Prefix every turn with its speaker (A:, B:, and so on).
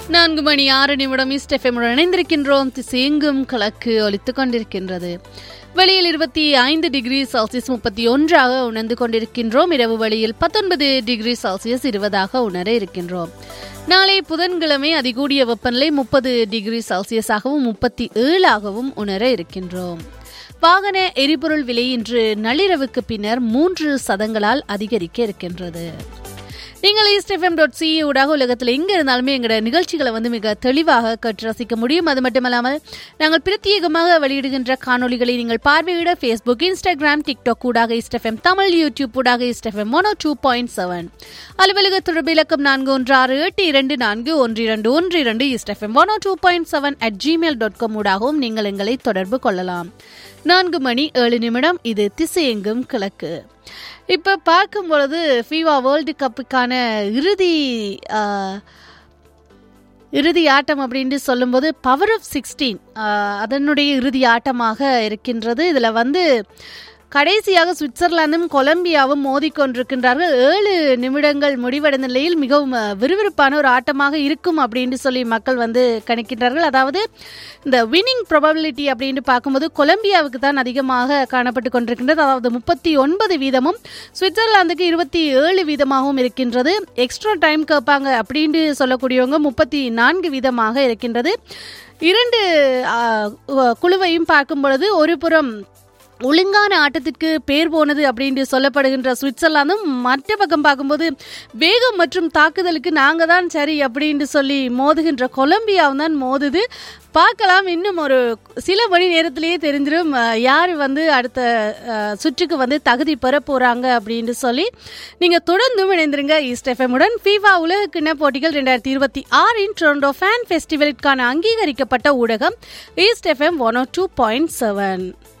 A: நான்கு மணி ஆறு நிமிடம் இஸ்டெஃபெமுடன் இணைந்திருக்கின்றோம் திசையெங்கும் கிழக்கு ஒலித்துக் கொண்டிருக்கின்றது வெளியில் இருபத்தி ஐந்து டிகிரி செல்சியஸ் முப்பத்தி ஒன்றாக உணர்ந்து கொண்டிருக்கின்றோம் இரவு வெளியில் பத்தொன்பது டிகிரி செல்சியஸ் இருபதாக உணர இருக்கின்றோம் நாளை புதன்கிழமை அதிகூடிய வெப்பநிலை முப்பது டிகிரி செல்சியஸாகவும் முப்பத்தி ஏழாகவும் உணர இருக்கின்றோம் வாகன எரிபொருள் விலை இன்று நள்ளிரவுக்கு பின்னர் மூன்று சதங்களால் அதிகரிக்க இருக்கின்றது நீங்கள் ஈஸ்ட்எஃப்எம் டாட் சி ஊடாக உலகத்தில் எங்கே இருந்தாலுமே எங்களோட நிகழ்ச்சிகளை வந்து மிக தெளிவாக கற்று ரசிக்க முடியும் அது மட்டுமல்லாமல் நாங்கள் பிரத்யேகமாக வெளியிடுகின்ற காணொலிகளை நீங்கள் பார்வையிட ஃபேஸ்புக் இன்ஸ்டாகிராம் டிக்டாக் ஊடாக ஈஸ்ட்எஃப்எம் தமிழ் யூடியூப் ஊடாக East FM one two point seven அலுவலக தொடர்பு இலக்கம் நான்கு ஒன்று ஆறு எட்டு இரண்டு நான்கு ஒன்று இரண்டு ஒன்று இரண்டு East FM one two point seven at Gmail dot com ஊடாகவும் நீங்கள் எங்களை தொடர்பு கொள்ளலாம் நான்கு மணி ஏழு நிமிடம் இது திசையெங்கும் கிழக்கு இப்போ பார்க்கும் பொழுது ஃபீவா வேர்ல்டு கப்புக்கான இறுதி ஆஹ், இறுதி ஆட்டம் அப்படின்னு சொல்லும்போது பவர் ஆஃப் சிக்ஸ்டீன் அதனுடைய இறுதி ஆட்டமாக இருக்கின்றது இதில் வந்து கடைசியாக சுவிட்சர்லாந்தும் கொலம்பியாவும் மோதிக்கொண்டிருக்கின்றார்கள் ஏழு நிமிடங்கள் முடிவடைந்த நிலையில் மிகவும் அஹ், விறுவிறுப்பான ஒரு ஆட்டமாக இருக்கும் அப்படின்னு சொல்லி மக்கள் வந்து கணிக்கின்றார்கள் அதாவது இந்த வின்னிங் ப்ராபபிலிட்டி அப்படின்னு பார்க்கும்போது கொலம்பியாவுக்கு தான் அதிகமாக காணப்பட்டு கொண்டிருக்கின்றது அதாவது முப்பத்தி ஒன்பது வீதமும் சுவிட்சர்லாந்துக்கு இருபத்தி ஏழு வீதமாகவும் இருக்கின்றது எக்ஸ்ட்ரா டைம் கேட்பாங்க அப்படின்னு சொல்லக்கூடியவங்க முப்பத்தி நான்கு வீதமாக இருக்கின்றது இரண்டு ஆ, குழுவையும் பார்க்கும் பொழுது ஒரு புறம் ஒழுங்கான ஆட்டத்திற்கு பேர் போனது அப்படின்னு சொல்லப்படுகின்ற சுவிட்சர்லாந்தும் மற்ற பக்கம் பார்க்கும்போது வேகம் மற்றும் தாக்குதலுக்கு நாங்கள் தான் சரி அப்படின்னு சொல்லி மோதுகின்ற கொலம்பியாவும் தான் மோதுது பார்க்கலாம் இன்னும் ஒரு சில மணி நேரத்திலேயே தெரிஞ்சிடும் அஹ், யார் வந்து அடுத்த அஹ், சுற்றுக்கு வந்து தகுதி பெற போகிறாங்க அப்படின்னு சொல்லி நீங்கள் தொடர்ந்தும் இணைந்திருங்க ஈஸ்ட் எஃப்எம்முடன் ஃபீவா உலக கிண்ண போட்டிகள் ரெண்டாயிரத்தி இருபத்தி ஆறின் டொரண்டோ ஃபேன் ஃபெஸ்டிவலுக்கான அங்கீகரிக்கப்பட்ட ஊடகம் East FM one two point seven